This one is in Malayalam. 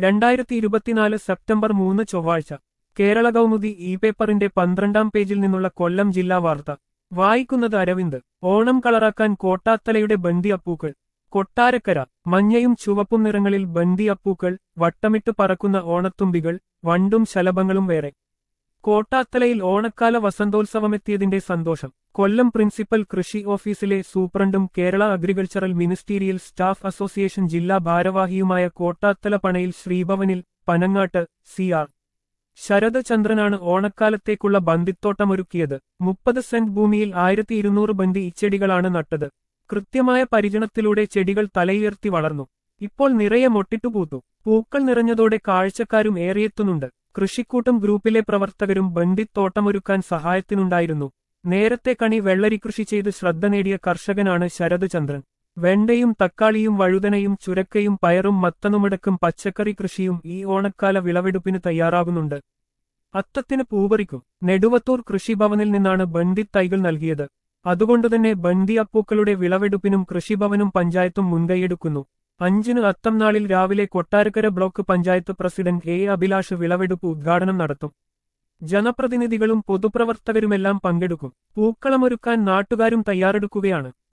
രണ്ടായിരത്തി ഇരുപത്തിനാല് സെപ്റ്റംബർ മൂന്ന് ചൊവ്വാഴ്ച കേരള കൗമുദി ഇ പേപ്പറിന്റെ പന്ത്രണ്ടാം പേജിൽ നിന്നുള്ള കൊല്ലം ജില്ലാ വാർത്ത വായിക്കുന്നത് അരവിന്ദ് ഓണം കളറാക്കാൻ കോട്ടാത്തലയുടെ ബന്ദി അപ്പൂക്കൾ കൊട്ടാരക്കര മഞ്ഞയും ചുവപ്പും നിറങ്ങളിൽ ബന്ദി അപ്പൂക്കൾ വട്ടമിട്ട് പറക്കുന്ന ഓണത്തുമ്പികൾ വണ്ടും ശലഭങ്ങളും വേറെ കോട്ടാത്തലയിൽ ഓണക്കാല വസന്തോത്സവമെത്തിയതിന്റെ സന്തോഷം കൊല്ലം പ്രിൻസിപ്പൽ കൃഷി ഓഫീസിലെ സൂപ്രണ്ടും Kerala agricultural ministerial staff association ജില്ലാ ഭാരവാഹിയുമായ കോട്ടാത്തല പണയിൽ ശ്രീഭവനിൽ പനങ്ങാട്ട് സി ആർ ശരദചന്ദ്രനാണ് ഓണക്കാലത്തേക്കുള്ള ബന്ദിത്തോട്ടമൊരുക്കിയത് മുപ്പത് സെന്റ് ഭൂമിയിൽ ആയിരത്തി ഇരുന്നൂറ് ബന്ദി ഇച്ചെടികളാണ് നട്ടത് കൃത്യമായ പരിചരണത്തിലൂടെ ചെടികൾ തലയുയർത്തി വളർന്നു ഇപ്പോൾ നിറയെ മൊട്ടിട്ടു പൂത്തു പൂക്കൾ നിറഞ്ഞതോടെ കാഴ്ചക്കാരും ഏറിയെത്തുന്നുണ്ട് കൃഷിക്കൂട്ടം ഗ്രൂപ്പിലെ പ്രവർത്തകരും ബന്ദിത്തോട്ടമൊരുക്കാൻ സഹായത്തിനുണ്ടായിരുന്നു നേരത്തെ കണി വെള്ളരി കൃഷി ചെയ്ത് ശ്രദ്ധ നേടിയ കർഷകനാണ് ശരദചന്ദ്രൻ വെണ്ടയും തക്കാളിയും വഴുതനയും ചുരക്കയും പയറും മത്തനുമടക്കം പച്ചക്കറി കൃഷിയും ഈ ഓണക്കാല വിളവെടുപ്പിന് തയ്യാറാകുന്നുണ്ട് അത്തത്തിന് പൂപറിക്കും നെടുവത്തൂർ കൃഷിഭവനിൽ നിന്നാണ് ബന്ദി തൈകൾ നൽകിയത് അതുകൊണ്ടുതന്നെ ബന്ദി അപ്പൂക്കളുടെ വിളവെടുപ്പിനും കൃഷിഭവനും പഞ്ചായത്തും മുൻകൈയെടുക്കുന്നു അഞ്ചിന് അത്തം നാളിൽ രാവിലെ Kottarakkara block panchayat president A Abhilash വിളവെടുപ്പ് ഉദ്ഘാടനം നടത്തും ജനപ്രതിനിധികളും പൊതുപ്രവർത്തകരുമെല്ലാം പങ്കെടുക്കും പൂക്കളമൊരുക്കാൻ നാട്ടുകാരും തയ്യാറെടുക്കുകയാണ്